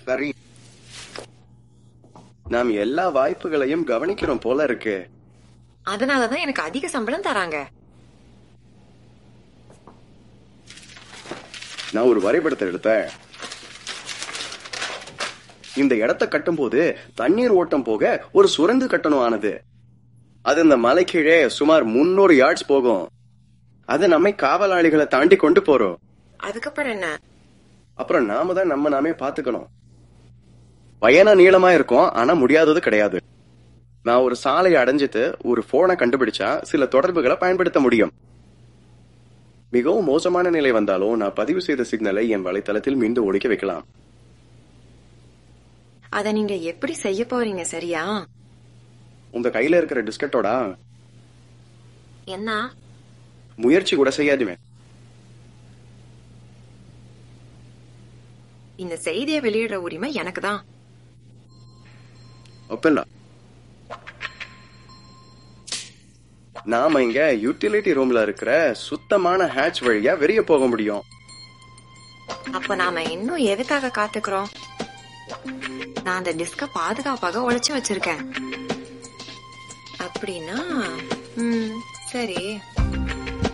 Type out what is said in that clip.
சரி நாம் எல்லா வாய்ப்புகளையும் கவனிக்கிறோம் போல இருக்கு அதனாலதான் எனக்கு அதிக சம்பளம் தராங்க நான் ஒரு வரைபடத்தை எடுத்தேன் இந்த இடத்தை கட்டும்போது தண்ணீர் ஓட்டம் போக ஒரு சுரங்கு கட்டணம் ஆனது அது இந்த மலை கீழே சுமார் முன்னூறு யார்ட்ஸ் போகும் அது நம்மை காவலாளிகளை தாண்டி கொண்டு போறோம் அதுக்கப்புறம் என்ன அப்புறம் நாம தான் நம்ம நாமே பாத்துக்கணும் பயணம் நீளமா இருக்கும் ஆனா முடியாதது கிடையாது நான் ஒரு சாலையை அடைஞ்சிட்டு ஒரு போனை கண்டுபிடிச்சா சில தொடர்புகளை பயன்படுத்த முடியும் மிகவும் மோசமான நிலை வந்தாலும் நான் பதிவு செய்த சிக்னலை என் வலைத்தளத்தில் மீண்டும் ஒழிக்க வைக்கலாம் அத நீங்க எப்படி செய்ய போறீங்க சரியா உங்க கையில இருக்கிற டிஸ்கட்டோட என்ன முயற்சி கூட செய்யாதுமே இந்த செய்தியை வெளியிடுற உரிமை எனக்கு தான் ஒப்பில்ல நாம இங்க யூட்டிலிட்டி ரூம்ல இருக்கிற சுத்தமான ஹேட்ச் வழியா வெளிய போக முடியும் அப்ப நாம இன்னும் எதுக்காக காத்துக்கிறோம் நான் அந்த டிஸ்க பாதுகாப்பாக ஒளிச்சு வச்சிருக்கேன் அப்படின்னா ம், சரி